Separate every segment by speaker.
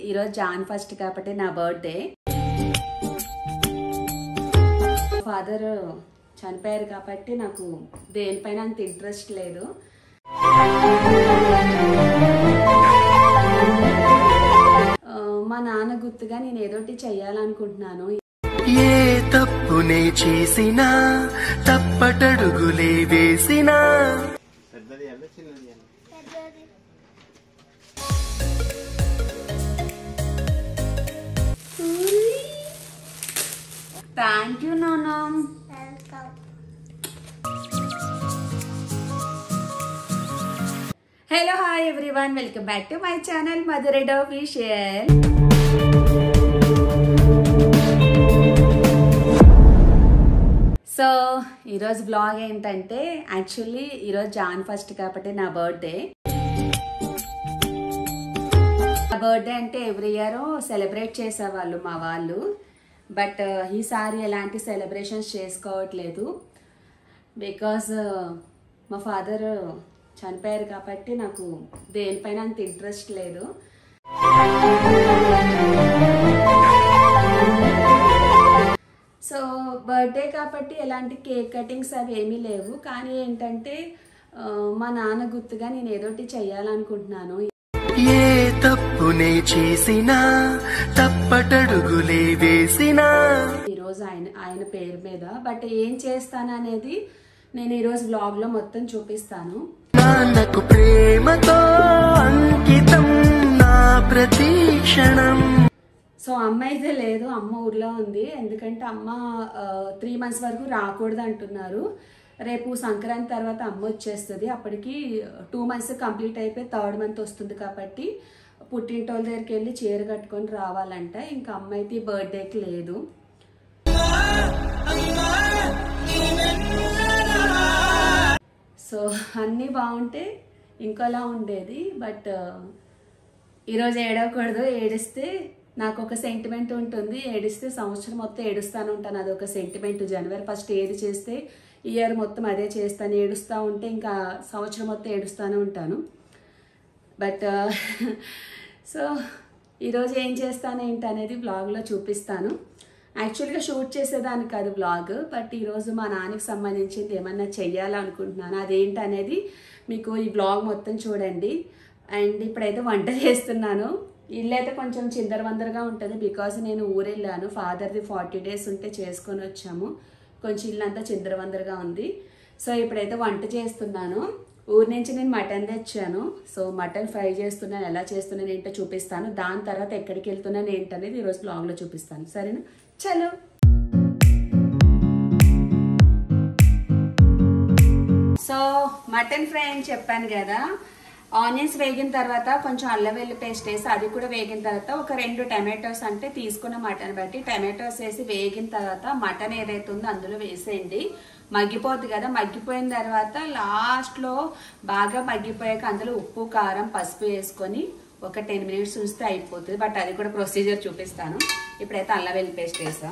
Speaker 1: ఈరోజు Jan first కాబట్టి నా బర్త్డే ఫాదర్ చనిపోయారు కాబట్టి నాకు దేనిపైన అంత ఇంట్రెస్ట్ లేదు ఆ, మా నాన్న గుర్తుగా నేను ఏదోటి చెయ్యాలనుకుంటున్నాను
Speaker 2: ఏ తప్పునే చేసినా తప్పటడుగులే వేసినా
Speaker 3: పెద్దది అంటే చిన్నది అంటే
Speaker 1: థ్యాంక్ యూ నానా hello hi everyone welcome back to my channel మధురెడ్ ఆఫీషియల్ సో ఈరోజు బ్లాగ్ ఏంటంటే యాక్చువల్లీ ఈరోజు జాన్ ఫస్ట్ కాబట్టి నా బర్త్డే నా బర్త్డే అంటే ఎవ్రీ ఇయర్ సెలబ్రేట్ చేసేవాళ్ళు మా వాళ్ళు బట్ ఈసారి ఎలాంటి సెలబ్రేషన్స్ చేసుకోవట్లేదు బికాజ్ మా ఫాదర్ చనిపోయారు కాబట్టి నాకు దేనిపైన అంత ఇంట్రెస్ట్ లేదు సో బర్త్డే కాబట్టి ఎలాంటి కేక్ కటింగ్స్ అవి ఏమీ లేవు కానీ ఏంటంటే ఆ, మా నాన్న గుర్తుగా నేను ఏదోటి చెయ్యాలనుకుంటున్నాను
Speaker 2: ఏ తప్పునే చేసినా తప్పటడుగులే వేసినా
Speaker 1: ఈరోజు ఆయన ఆయన పేరు మీద బట్ ఏం చేస్తాననేది నేను ఈరోజు వ్లాగ్లో మొత్తం చూపిస్తాను
Speaker 2: నాన్నకు ప్రేమతో అంకితం నా ప్రతీక్షణం
Speaker 1: సో అమ్మ అయితే లేదు అమ్మ ఊర్లో ఉంది ఎందుకంటే అమ్మ త్రీ మంత్స్ వరకు రాకూడదు అంటున్నారు రేపు సంక్రాంతి తర్వాత అమ్మ వచ్చేస్తుంది అప్పటికి టూ మంత్స్ కంప్లీట్ అయిపోయి థర్డ్ మంత్ వస్తుంది కాబట్టి పుట్టింటోళ్ళ దగ్గరికి వెళ్ళి చీర కట్టుకొని రావాలంట ఇంకా అమ్మ అయితే ఈ బర్త్డేకి లేదు సో అన్నీ బాగుంటే ఇంకోలా ఉండేది బట్ ఈరోజు ఏడవకూడదు ఏడిస్తే నాకు ఒక సెంటిమెంట్ ఉంటుంది ఏడిస్తే సంవత్సరం మొత్తం ఏడుస్తాను ఉంటాను అదొక సెంటిమెంట్ జనవరి ఫస్ట్ ఏది చేస్తే ఇయర్ మొత్తం అదే చేస్తాను ఏడుస్తూ ఉంటే ఇంకా సంవత్సరం మొత్తం ఏడుస్తూనే ఉంటాను బట్ సో ఈరోజు ఏం చేస్తాను ఏంటి అనేది బ్లాగ్లో చూపిస్తాను యాక్చువల్గా షూట్ చేసేదానికి కాదు బ్లాగ్ బట్ ఈరోజు మా నాన్నకి సంబంధించింది ఏమన్నా చెయ్యాలనుకుంటున్నాను అదేంటి అనేది మీకు ఈ బ్లాగ్ మొత్తం చూడండి అండ్ ఇప్పుడైతే వంట చేస్తున్నాను ఇల్లు అయితే కొంచెం చిందరవందరగా ఉంటుంది బికాస్ నేను ఊరెళ్ళాను ఫాదర్ది ఫార్టీ డేస్ ఉంటే చేసుకొని వచ్చాము కొంచెం ఇల్లు అంతా చిందరవందరగా ఉంది సో ఇప్పుడైతే వంట చేస్తున్నాను ఊరి నుంచి నేను మటన్ తెచ్చాను సో మటన్ ఫ్రై చేస్తున్నాను ఎలా చేస్తున్నాను ఏంటో చూపిస్తాను దాని తర్వాత ఎక్కడికి వెళ్తున్నాను ఏంటనేది ఈరోజు బ్లాగ్లో చూపిస్తాను సరేనా చలో సో మటన్ ఫ్రై అని చెప్పాను కదా ఆనియన్స్ వేగిన తర్వాత కొంచెం అల్లం వెల్లి పేస్ట్ వేసి అది కూడా వేగిన తర్వాత ఒక రెండు టమాటోస్ అంటే తీసుకున్న మటన్ బట్టి టమాటోస్ వేసి వేగిన తర్వాత మటన్ ఏదైతే ఉందో అందులో వేసేయండి మగ్గిపోద్ది కదా మగ్గిపోయిన తర్వాత లాస్ట్లో బాగా మగ్గిపోయాక అందులో ఉప్పు కారం పసుపు వేసుకొని ఒక టెన్ మినిట్స్ చూస్తే అయిపోతుంది బట్ అది కూడా ప్రొసీజర్ చూపిస్తాను ఇప్పుడైతే అల్లం వెల్లి పేస్ట్ వేసాం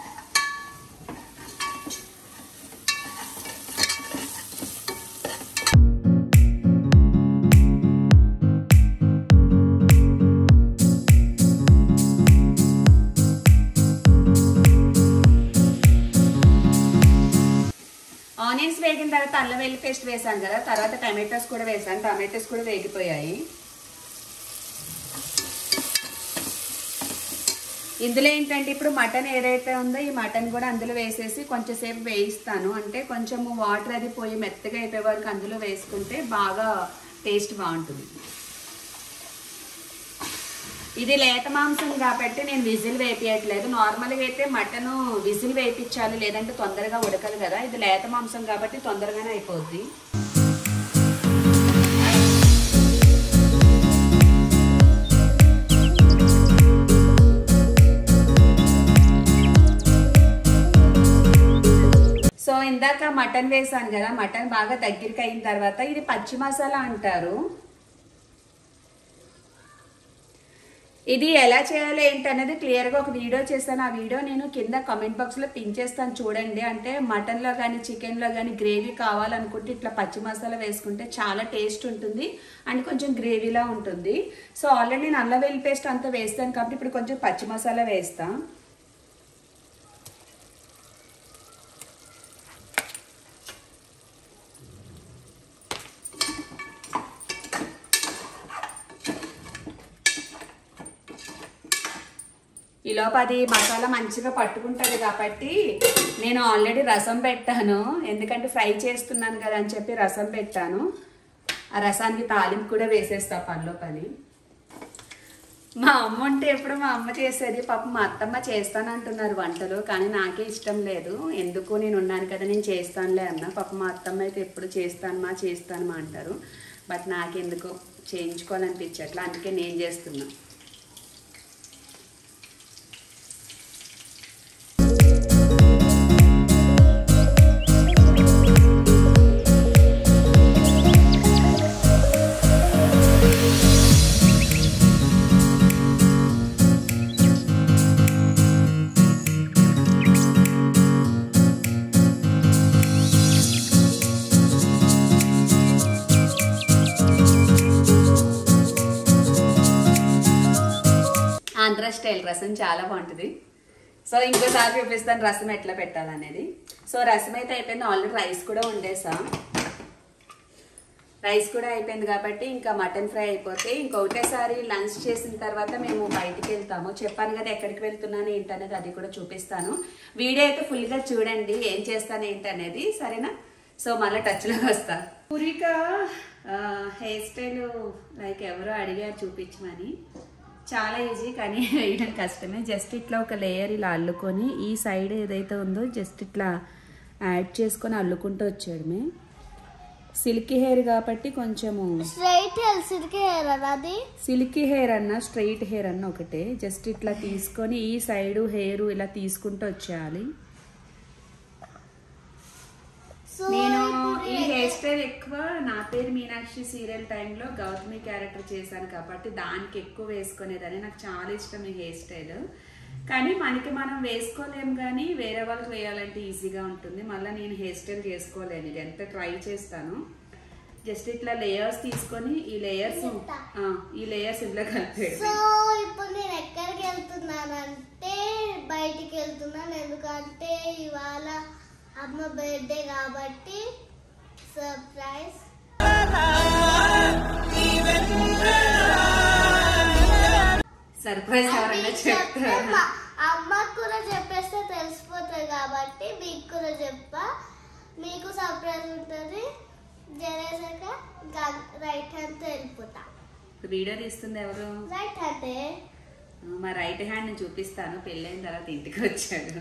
Speaker 1: ఆనియన్స్ వేగిన తర్వాత అల్లం వెల్లి పేస్ట్ వేసాను కదా తర్వాత టమాటోస్ కూడా వేసాను టమాటోస్ కూడా వేగిపోయాయి ఇందులో ఏంటంటే ఇప్పుడు మటన్ ఏదైతే ఉందో ఈ మటన్ కూడా అందులో వేసేసి కొంచెంసేపు వేయిస్తాను అంటే కొంచెం వాటర్ అది పోయి మెత్తగా అయిపోయే వరకు అందులో వేసుకుంటే బాగా టేస్ట్ బాగుంటుంది ఇది లేత మాంసం కాబట్టి నేను విజిల్ వేపించట్లేదు నార్మల్గా అయితే మటన్ విజిల్ వేయించాలి లేదంటే తొందరగా ఉడకదు కదా ఇది లేత మాంసం కాబట్టి తొందరగానే అయిపోద్ది సో ఇందాక మటన్ వేసాను కదా మటన్ బాగా దగ్గరికి అయిన తర్వాత ఇది పచ్చి మసాలా అంటారు ఇది ఎలా చేయాలి ఏంటి అనేది క్లియర్గా ఒక వీడియో చేస్తాను ఆ వీడియో నేను కింద కమెంట్ బాక్స్లో పిన్ చేస్తాను చూడండి అంటే మటన్లో కానీ చికెన్లో కానీ గ్రేవీ కావాలనుకుంటే ఇట్లా పచ్చి మసాలా వేసుకుంటే చాలా టేస్ట్ ఉంటుంది అండ్ కొంచెం గ్రేవీలా ఉంటుంది సో ఆల్రెడీ నేను అల్లం వెల్లి పేస్ట్ అంతా వేస్తాను కాబట్టి ఇప్పుడు కొంచెం పచ్చి మసాలా వేస్తాను ఈలోపు అది మసాలా మంచిగా పట్టుకుంటుంది కాబట్టి నేను ఆల్రెడీ రసం పెట్టాను ఎందుకంటే ఫ్రై చేస్తున్నాను కదా అని చెప్పి రసం పెట్టాను ఆ రసానికి తాలింపు కూడా వేసేస్తా పనిలో పని మా అమ్మ ఉంటే ఎప్పుడు మా అమ్మ చేసేది పాప మా అత్తమ్మ చేస్తానంటున్నారు వంటలు కానీ నాకే ఇష్టం లేదు ఎందుకు నేను ఉన్నాను కదా నేను చేస్తానులే అన్న పాప మా అత్తమ్మ అయితే ఎప్పుడు చేస్తాను మా చేస్తాను మా అంటారు బట్ నాకెందుకు చేయించుకోవాలనిపించట్లా అందుకే నేను చేస్తున్నా ఆంధ్ర స్టైల్ రసం చాలా బాగుంటుంది సో ఇంకోసారి చూపిస్తాను రసం ఎట్లా పెట్టాలనేది సో రసం అయితే అయిపోయింది ఆల్రెడీ రైస్ కూడా వండేసా రైస్ కూడా అయిపోయింది కాబట్టి ఇంకా మటన్ ఫ్రై అయిపోతే ఇంకొకటేసారి లంచ్ చేసిన తర్వాత మేము బయటికి వెళ్తాము చెప్పాను కదా ఎక్కడికి వెళ్తున్నాను ఏంటనేది అది కూడా చూపిస్తాను వీడియో అయితే ఫుల్గా చూడండి ఏం చేస్తాను ఏంటనేది సరేనా సో మళ్ళీ టచ్లోకి వస్తా పూరిక హెయిర్ స్టైల్ లైక్ ఎవరో అడిగారు చూపించమని చాలా ఈజీ కానీ వేయడం కష్టమే జస్ట్ ఇట్లా ఒక లేయర్ ఇలా అల్లుకొని ఈ సైడ్ ఏదైతే ఉందో జస్ట్ ఇట్లా యాడ్ చేసుకొని అల్లుకుంటూ వచ్చేయడమే సిల్కీ హెయిర్ కాబట్టి కొంచెము
Speaker 4: స్ట్రైట్ హెల్సిడ్కి హెయిర్ అది
Speaker 1: సిల్కీ హెయిర్ అన్న స్ట్రైట్ హెయిర్ అన్న ఒకటే జస్ట్ ఇట్లా తీసుకొని ఈ సైడు హెయిర్ ఇలా తీసుకుంటూ వచ్చేయాలి
Speaker 4: సో
Speaker 1: నేను ఈ హెయిర్ స్టైల్ ఎక్కువ నా పేరు మీనాక్షి సీరియల్ టైంలో గౌతమి క్యారెక్టర్ చేశాను కాబట్టి దానికి ఎక్కువ వేసుకునేదని నాకు చాలా ఇష్టం ఈ హెయిర్ స్టైల్ కానీ మనకి మనం వేసుకోలేము కానీ వేరే వాళ్ళకి వేయాలంటే ఈజీగా ఉంటుంది మళ్ళీ నేను హెయిర్ స్టైల్ చేసుకోలేను ఇది ఎంత ట్రై చేస్తాను జస్ట్ ఇట్లా లేయర్స్ తీసుకొని ఈ లేయర్స్ ఈ లేయర్స్ ఇంట్లో కలిపేది
Speaker 4: సో ఇప్పుడు నేను ఎక్కడికి వెళ్తున్నానంటే బయటికి వెళ్తున్నాను ఎందుకంటే ఇవాళ అమ్మ బర్త్డే కాబట్టి సర్ప్రైజ్
Speaker 1: సర్ప్రైజ్ ఎవరైనా చెప్తారా
Speaker 4: అమ్మకు కూడా చెప్పేస్తే తెలిసిపోతుంది కాబట్టి మీకు కూడా చెప్పా మీకు సర్ప్రైజ్ ఉంటుంది జరేసాక రైట్ హ్యాండ్తో వెళ్ళిపోతా
Speaker 1: వీడియో తీస్తుంది ఎవరు
Speaker 4: రైట్ హ్యాండే
Speaker 1: మా రైట్ హ్యాండ్ చూపిస్తాను పెళ్ళైన తర్వాత ఇంటికి వచ్చాడు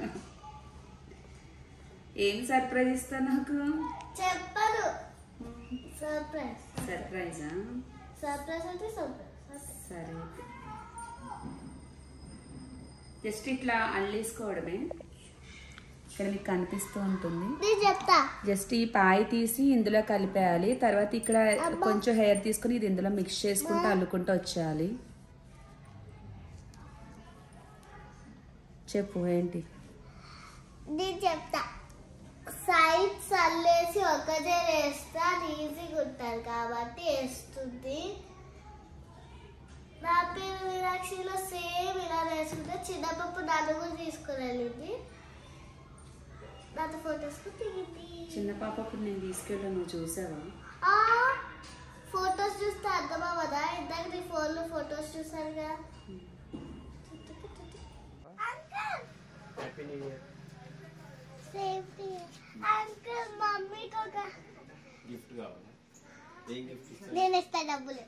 Speaker 1: ఏం సర్ప్రైజ్ ఇస్తా నాకు
Speaker 4: చెప్పరు సర్ప్రైజ్
Speaker 1: సర్ప్రైజా
Speaker 4: సర్ప్రైజ్ అంటే సర్ప్రైజ్
Speaker 1: సరే జస్ట్ ఇట్లా అల్లేసుకోవడమే ఇక్కడ మీకు కనిపిస్తూ ఉంటుంది
Speaker 4: నేను చెప్తా
Speaker 1: జస్ట్ ఈ పాయి తీసి ఇందులో కలిపేయాలి తర్వాత ఇక్కడ కొంచెం హెయిర్ తీసుకుని ఇది ఇందులో మిక్స్ చేసుకుంటూ అల్లుకుంటూ వచ్చేయాలి చెప్పు ఏంటి
Speaker 4: నేను చెప్తా సైడ్స్ అల్లేసి ఒక జర వేస్తే అది ఈజీగా ఉంటుంది కాబట్టి వేస్తుంది నా పేరు మీనాక్షిలో సేమ్ ఇలా వేసుకుంటే చిన్నపప్పు నన్ను కూడా తీసుకుని వెళ్ళింది నాతో ఫొటోస్ దిగింది
Speaker 1: చిన్న పాప ఇప్పుడు నేను తీసుకెళ్ళా నువ్వు చూసావా
Speaker 4: ఫొటోస్ చూస్తే అర్థం అవ్వదా ఇందాక నీ ఫోన్లో ఫొటోస్ చూసారుగా
Speaker 3: happy new year
Speaker 4: safety uncle మమ్మీకి ఒక
Speaker 3: గిఫ్ట్ కావాలా ఏం గిఫ్ట్ ఇస్తా
Speaker 4: నేను ఇస్తా డబ్బులు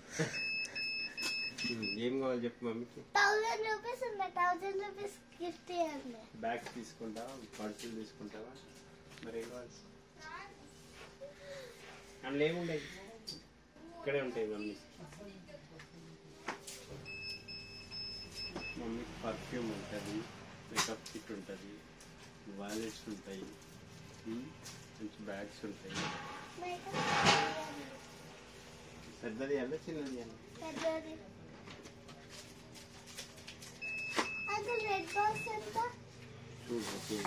Speaker 3: ఏం కావాలి చెప్పు మమ్మీకి
Speaker 4: థౌజండ్ రూపీస్ ఉన్నాయి థౌజండ్ రూపీస్ గిఫ్ట్ ఇవ్వండి
Speaker 3: బ్యాగ్స్ తీసుకుంటావా పర్సులు తీసుకుంటావా మరి ఏం కావాలి అందులో ఏముండయి ఇక్కడే ఉంటాయి మమ్మీ మమ్మీకి పర్ఫ్యూమ్ ఉంటుంది మేకప్ కిట్ ఉంటుంది వాలెట్స్ ఉంటాయి ఉమ్, మంచి బ్యాగ్స్ ఉంటాయి పెద్దది అన్న చిన్నది అన్న
Speaker 4: పెద్దది కాస్ట్ ఎంత
Speaker 3: చూడు ఓకే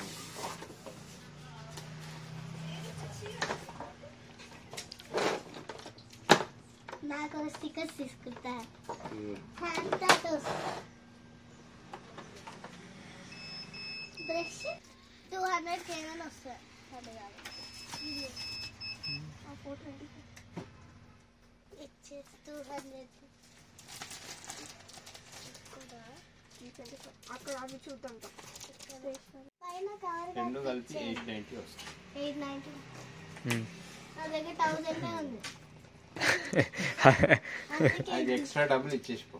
Speaker 4: నాకు స్టిక్కర్స్ తీసుకుంటా
Speaker 3: um.
Speaker 4: Hand tattoos brush two hundred కేవలం వస్తుంది అది కాదు ఇది ఆ ఫోటో ఇచ్చేసి టూ హండ్రెడ్
Speaker 5: అక్కడ అవి చూద్దాం
Speaker 4: పైన కవర్
Speaker 3: రెండు కలిపి ఎయిట్ నైంటీ వస్తుంది
Speaker 4: ఎయిట్ నైన్టీ నా దగ్గర థౌజండ్ ఉంది అందుకే
Speaker 3: అది ఎక్స్ట్రా డబ్బులు ఇచ్చేసిపో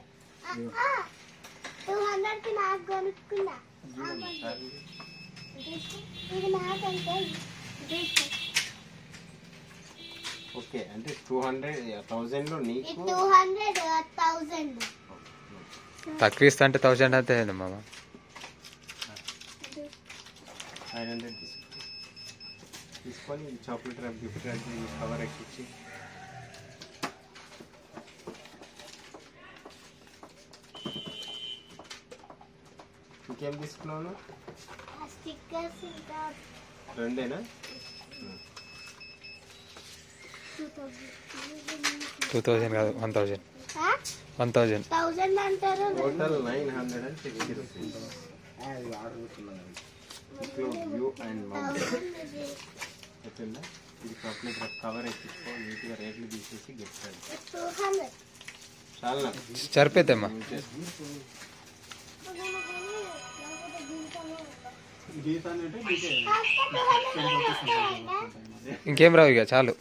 Speaker 4: టూ హండ్రెడ్ కి నాకు కొనుక్కున్నా
Speaker 3: చూడండి సార్
Speaker 4: ఇది నాకంటే తీసుకో.
Speaker 3: ఓకే అంటే టూ హండ్రెడ్ థౌజండ్లో
Speaker 4: ఇది
Speaker 3: నీకు
Speaker 4: టూ హండ్రెడ్ థౌజండ్
Speaker 6: తక్కువ ఇస్తా అంటే థౌసండ్ అయితే మామ
Speaker 3: ఫైవ్ హండ్రెడ్ తీసుకో తీసుకొని chocolate wrap gift wrap cover ఎక్కించి ఇంకేం తీసుకున్నావు
Speaker 4: ఆ స్టిక్కర్స్ ఇంకా
Speaker 3: రెండేనా
Speaker 4: టూ థౌజండ్
Speaker 6: టూ థౌజండ్ కాదు one thousand one thousand
Speaker 4: thousand అంటారు
Speaker 3: total nine hundred and sixty rupees include you and mum
Speaker 4: thousand ఇది
Speaker 3: చెప్పిందా ఇది చాక్లెట్ ర్యాప్ కవర్ ఎక్కించుకో నీట్గా రేట్లు తీసేసి గిఫ్ట్ ర్యాప్
Speaker 4: టూ హండ్రెడ్
Speaker 3: చాలా నాకు
Speaker 6: సరిపోతామ్మా
Speaker 3: నువ్వు చేసుకో.
Speaker 6: ఇంకేం రావు ఇక చాలు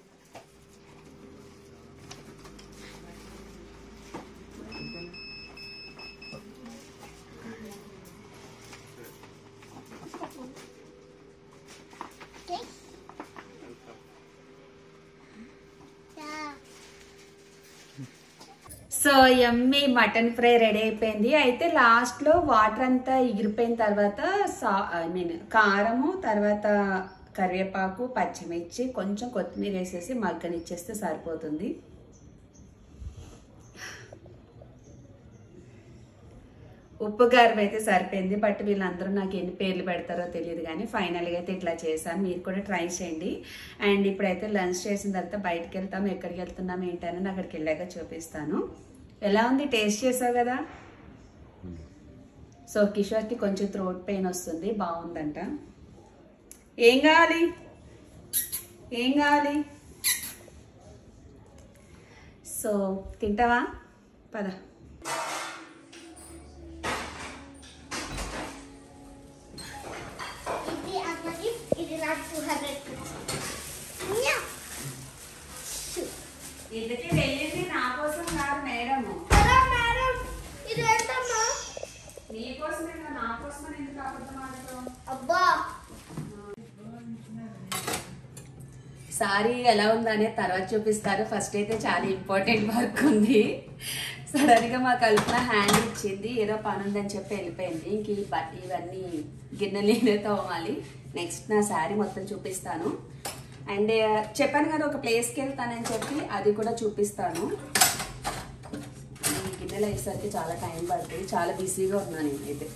Speaker 1: సో ఎమ్మి మటన్ ఫ్రై రెడీ అయిపోయింది అయితే లాస్ట్లో వాటర్ అంతా ఎగిరిపోయిన తర్వాత సా ఐ మీన్ కారము తర్వాత కరివేపాకు పచ్చిమిర్చి కొంచెం కొత్తిమీర వేసేసి మగ్గనిచ్చేస్తే సరిపోతుంది ఉప్పు కారం అయితే సరిపోయింది బట్ వీళ్ళందరూ నాకు ఎన్ని పేర్లు పెడతారో తెలియదు కానీ ఫైనల్గా అయితే ఇట్లా చేశాను మీరు కూడా ట్రై చేయండి అండ్ ఇప్పుడైతే లంచ్ చేసిన తర్వాత బయటకు వెళ్తాం ఎక్కడికి వెళ్తున్నాం ఏంటని అక్కడికి వెళ్ళాక చూపిస్తాను ఎలా ఉంది టేస్ట్ చేసావు కదా సో కిషోర్కి కొంచెం థ్రోట్ పెయిన్ వస్తుంది బాగుందంట ఏం కావాలి ఏం కావాలి సో తింటావా పద
Speaker 4: ఇది అమ్మకి ఇది నాకు టూ హండ్రెడ్
Speaker 1: ఇందుకే వెళ్ళింది నా కోసం కాదు మేడము
Speaker 4: మేడం ఇది ఎంతమ్మా
Speaker 1: నీ కోసమే కదా, నా కోసమే ఎందుకు అబద్ధం ఆడతావు
Speaker 4: అబ్బా
Speaker 1: సారీ ఎలా ఉందనే తర్వాత చూపిస్తారు ఫస్ట్ అయితే చాలా ఇంపార్టెంట్ వర్క్ ఉంది సడన్ గా మా కల్పన హ్యాండ్ ఇచ్చింది ఏదో పని ఉందని చెప్పి వెళ్ళిపోయింది ఇంక ఈ బ- ఇవన్నీ గిన్నెలు నేనే తోమాలి నెక్స్ట్ నా శారీ మొత్తం చూపిస్తాను అండ్ చెప్పాను కదా ఒక ప్లేస్కి వెళ్తానని చెప్పి అది కూడా చూపిస్తాను ఈ గిన్నెలు అయ్యేసరికి చాలా టైం పడుతుంది చాలా బిజీగా ఉన్నాను నేనైతే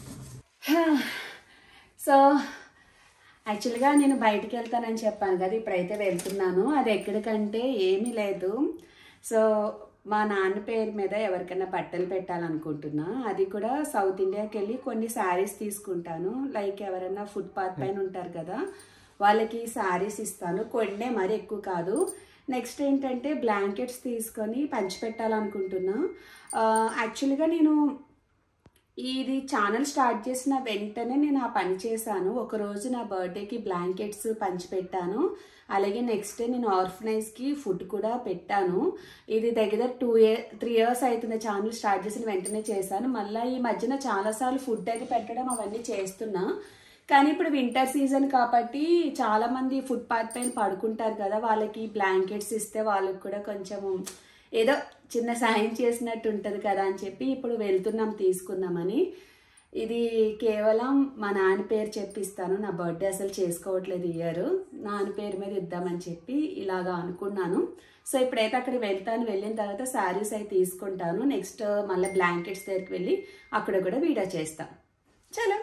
Speaker 1: సో యాక్చువల్గా నేను బయటికి వెళ్తానని చెప్పాను కదా ఇప్పుడైతే వెళ్తున్నాను అది ఎక్కడికంటే ఏమీ లేదు సో మా నాన్న పేరు మీద ఎవరికైనా బట్టలు పెట్టాలనుకుంటున్నా అది కూడా సౌత్ ఇండియాకి వెళ్ళి కొన్ని శారీస్ తీసుకుంటాను లైక్ ఎవరైనా ఫుట్పాత్ పైన ఉంటారు కదా వాళ్ళకి శారీస్ ఇస్తాను కొన్నే మరి ఎక్కువ కాదు నెక్స్ట్ ఏంటంటే బ్లాంకెట్స్ తీసుకొని పంచిపెట్టాలనుకుంటున్నా యాక్చువల్గా నేను ఇది ఛానల్ స్టార్ట్ చేసిన వెంటనే నేను ఆ పని చేశాను ఒక రోజు నా బర్త్డేకి బ్లాంకెట్స్ పంచిపెట్టాను అలాగే నెక్స్ట్ డే నేను ఆర్ఫనైజ్కి ఫుడ్ కూడా పెట్టాను ఇది దగ్గర టూ ఇయర్ త్రీ ఇయర్స్ అవుతుంది ఛానల్ స్టార్ట్ చేసిన వెంటనే చేశాను మళ్ళీ ఈ మధ్యన చాలాసార్లు ఫుడ్ అది పెట్టడం అవన్నీ చేస్తున్నా కానీ ఇప్పుడు వింటర్ సీజన్ కాబట్టి చాలా మంది ఫుట్పాత్ పైన పడుకుంటారు కదా వాళ్ళకి బ్లాంకెట్స్ ఇస్తే వాళ్ళకి కూడా కొంచెం ఏదో చిన్న సాయం చేసినట్టు ఉంటుంది కదా అని చెప్పి ఇప్పుడు వెళ్తున్నాం తీసుకుందామని ఇది కేవలం మా నాన్న పేరు చెప్పిస్తాను నా బర్త్డే అసలు చేసుకోవట్లేదు ఇయర్ నాన్న పేరు మీద ఇద్దామని చెప్పి ఇలాగా అనుకున్నాను సో ఇప్పుడైతే అక్కడికి వెళ్తాను వెళ్ళిన తర్వాత శారీస్ అవి తీసుకుంటాను నెక్స్ట్ మళ్ళీ బ్లాంకెట్స్ దగ్గరికి వెళ్ళి అక్కడ కూడా వీడియో చేస్తాను చలో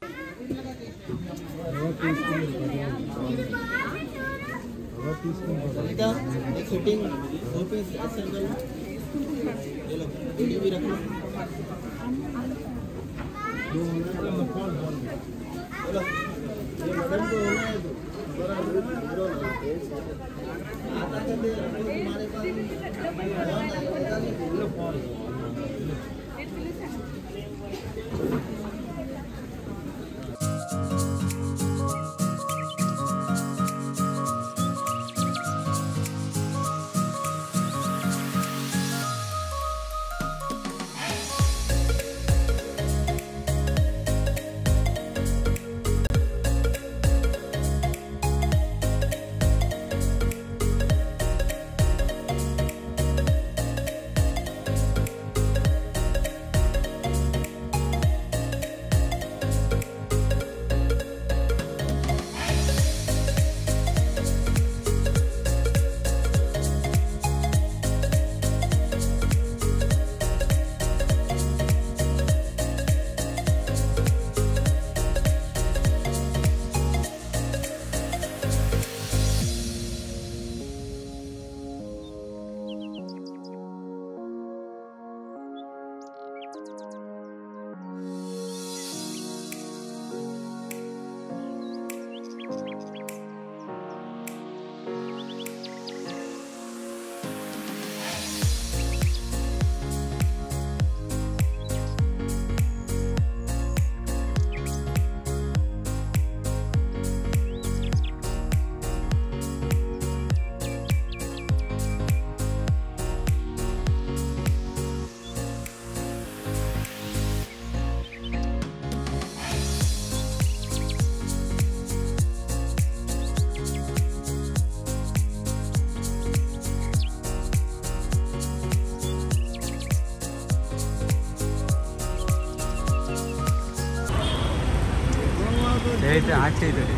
Speaker 6: అయితే ఆచి అవుతుంది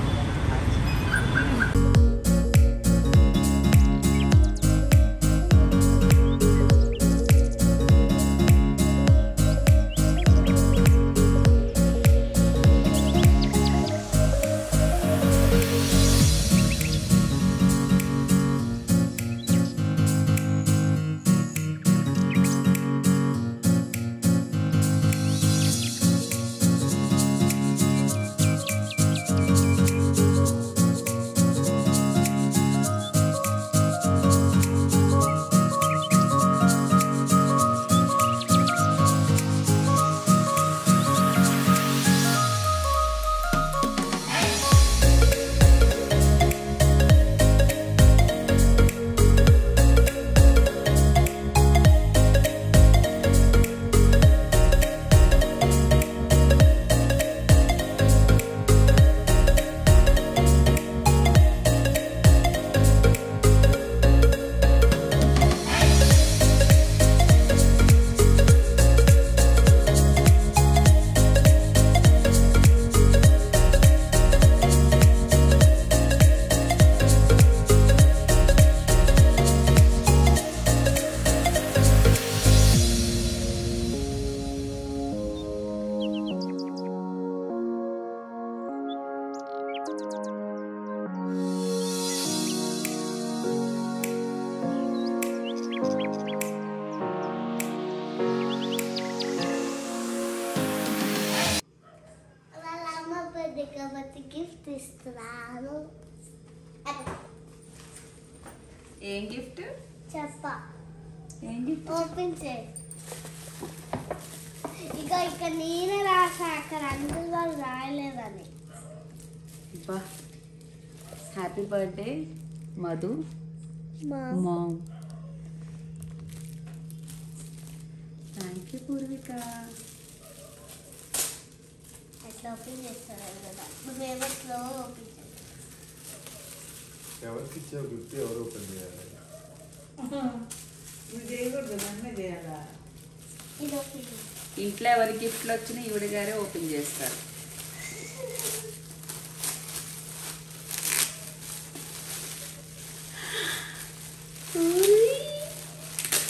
Speaker 4: వాళ్ళ అమ్మ పెద్ద కాబట్టి గిఫ్ట్ ఇస్తున్నాను
Speaker 1: ఏం గిఫ్ట్
Speaker 4: చెప్ప
Speaker 1: ఏం గిఫ్ట్
Speaker 4: ఓపెన్ చేయి ఇక ఇక్కడ నేనే రాసా అక్కడ అందరు వాళ్ళు రాయలేదని
Speaker 1: బా హ్యాపీ బర్త్డే మధు
Speaker 4: మా
Speaker 1: మామ్ థ్యాంక్ యూ పూర్విక
Speaker 4: ఎట్లా ఓపెన్ చేస్తారు కదా నువ్వేమో స్లో ఓపెన్ చేయి
Speaker 3: ఎవరికి ఇచ్చావు గిఫ్ట్ ఎవరు ఓపెన్ చేయాలి
Speaker 4: ఇది ఓపెన్ చేయి
Speaker 1: ఇంట్లో ఎవరి గిఫ్ట్లు వచ్చినా ఈవిడ గారే ఓపెన్ చేస్తారు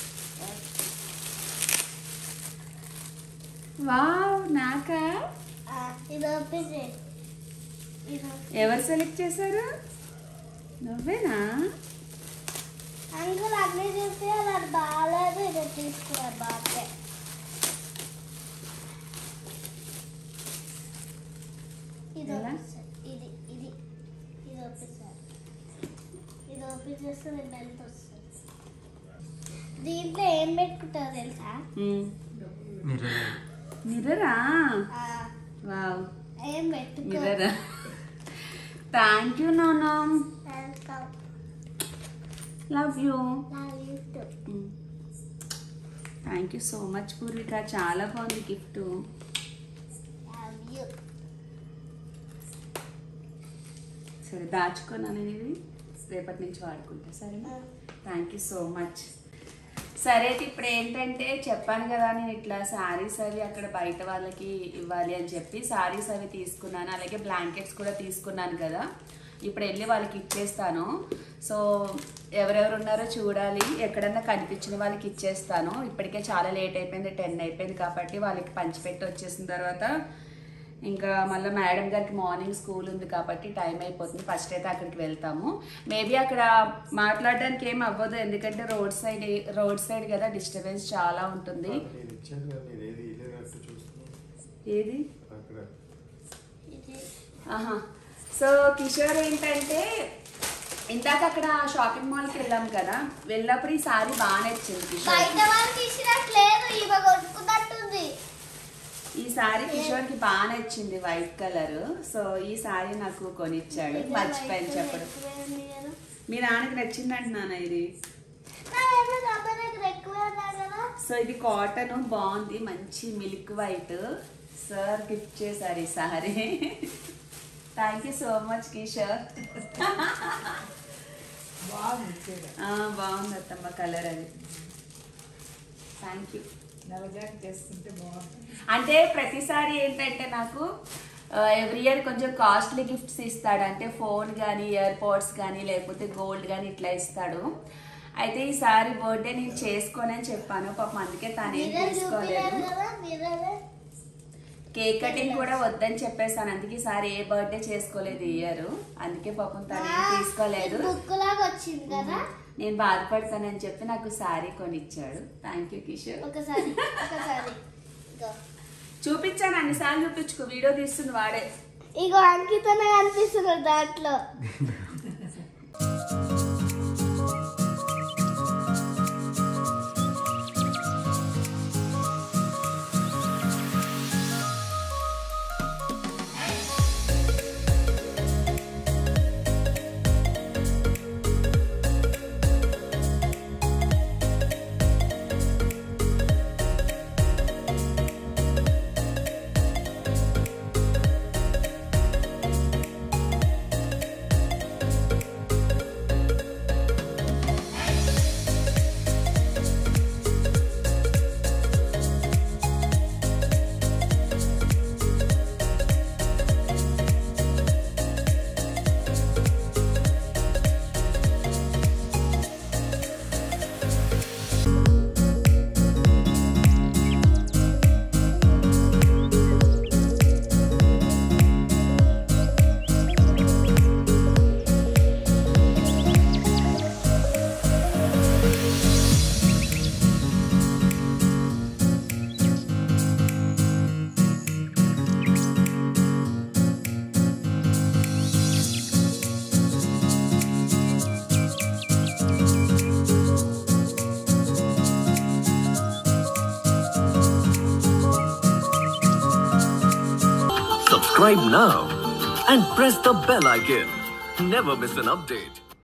Speaker 1: వావ్ నాకా
Speaker 4: ఆ, ఆ, ఇది ఓపెన్ చేయి ఇది
Speaker 1: ఎవరు సెలెక్ట్ చేశారు నువ్వేనా
Speaker 4: అంకుల్ అన్నీ చూస్తే అది బాగాలేదు ఇది తీసుకున్నారు బాగా ఇది
Speaker 1: ఎలా?
Speaker 4: ఓపెన్ చేయి. ఇది ఇది ఇది ఓపెన్ చేయాలి ఇది ఓపెన్ చేస్తే నేను బెల్ట్ వస్తుంది దీంట్లో ఏం పెట్టుకుంటావు తెలుసా
Speaker 1: మిర్రరా
Speaker 4: ఆ,
Speaker 1: వావ్
Speaker 4: ఏం పెట్టుకో
Speaker 1: మిర్రరా థ్యాంక్ యూ నానా
Speaker 4: welcome
Speaker 1: love you
Speaker 4: love you too
Speaker 1: thank you so much Purvika చాలా బాగుంది గిఫ్ట్
Speaker 4: లవ్ యూ
Speaker 1: సరే దాచుకున్నాను నేను ఇది రేపటి నుంచి వాడుకుంటా సరేనా థ్యాంక్ యూ సో మచ్ సరే అయితే ఇప్పుడు ఏంటంటే చెప్పాను కదా నేను ఇట్లా శారీస్ అవి అక్కడ బయట వాళ్ళకి ఇవ్వాలి అని చెప్పి శారీస్ అవి తీసుకున్నాను అలాగే బ్లాంకెట్స్ కూడా తీసుకున్నాను కదా ఇప్పుడు వెళ్ళి వాళ్ళకి ఇచ్చేస్తాను సో ఎవరెవరు ఉన్నారో చూడాలి ఎక్కడన్నా కనిపించిన వాళ్ళకి ఇచ్చేస్తాను ఇప్పటికే చాలా లేట్ అయిపోయింది టెన్ అయిపోయింది కాబట్టి వాళ్ళకి పంచిపెట్టి వచ్చేసిన తర్వాత ఇంకా మళ్ళీ మేడం గారికి మార్నింగ్ స్కూల్ ఉంది కాబట్టి టైం అయిపోతుంది ఫస్ట్ అయితే అక్కడికి వెళ్తాము మేబీ అక్కడ మాట్లాడడానికి ఏం అవ్వదు ఎందుకంటే రోడ్ సైడ్ రోడ్ సైడ్ కదా డిస్టర్బెన్స్ చాలా ఉంటుంది
Speaker 5: నేను ఇచ్చాను కానీ నేను ఏది ఇల్లేనట్టు చూస్తున్నాను
Speaker 1: ఏది
Speaker 5: అక్కడ
Speaker 4: ఇది
Speaker 1: ఆహా సో కిషోర్ ఏంటంటే ఇందాక అక్కడ షాపింగ్ మాల్కి వెళ్ళాం కదా వెళ్ళినప్పుడు ఈ సారీ బాగా నచ్చింది కిషోర్
Speaker 4: బయట వాళ్ళు తీసినట్లేదు ఇవ కొట్టుకున్నట్టుంది
Speaker 1: ఈ సారీ కిషోర్ కి బాగా నచ్చింది వైట్ కలర్ సో ఈ సారీ నాకు కొనిచ్చాడు మర్చిపోయాను చెప్పడం మీ నాన్నకి నచ్చింది అంటున్నాను ఇది సో ఇది కాటన్ బాగుంది మంచి మిల్క్ వైట్ సార్ గిఫ్ట్ చేశారు ఈ sari thank you so much Kishore ఆ, బాగుంది అత్తమ్మ కలర్ అది థ్యాంక్ యూ అంటే ప్రతిసారి ఏంటంటే నాకు ఎవ్రీ ఇయర్ కొంచెం కాస్ట్లీ గిఫ్ట్స్ ఇస్తాడు అంటే ఫోన్ కానీ ఇయర్ పోడ్స్ కానీ లేకపోతే గోల్డ్ కానీ ఇట్లా ఇస్తాడు అయితే ఈసారి బర్త్డే నేను చేసుకోనని చెప్పాను పాపం అందుకే తనేం తీసుకోలేదు కేక్ కటింగ్ కూడా వద్దని చెప్పేసాను అందుకే ఈసారి ఏ బర్త్డే చేసుకోలేదు ఈ ఇయర్ అందుకే పాపం తను ఏం తీసుకోలేదు
Speaker 4: బుక్ లాగా వచ్చింది కదా
Speaker 1: నేను బాధపడతానని చెప్పి నాకు సారీ కొనిచ్చాడు థ్యాంక్ యూ కిషోర్
Speaker 4: ఒకసారి ఒకసారి ఇగో.
Speaker 1: చూపించాను అన్నిసార్లు చూపించుకో వీడియో తీస్తుంది వాడే
Speaker 4: ఇగో అంకితనే కనిపిస్తున్నారు దాంట్లో
Speaker 7: Subscribe now and press the bell icon. Never miss an update.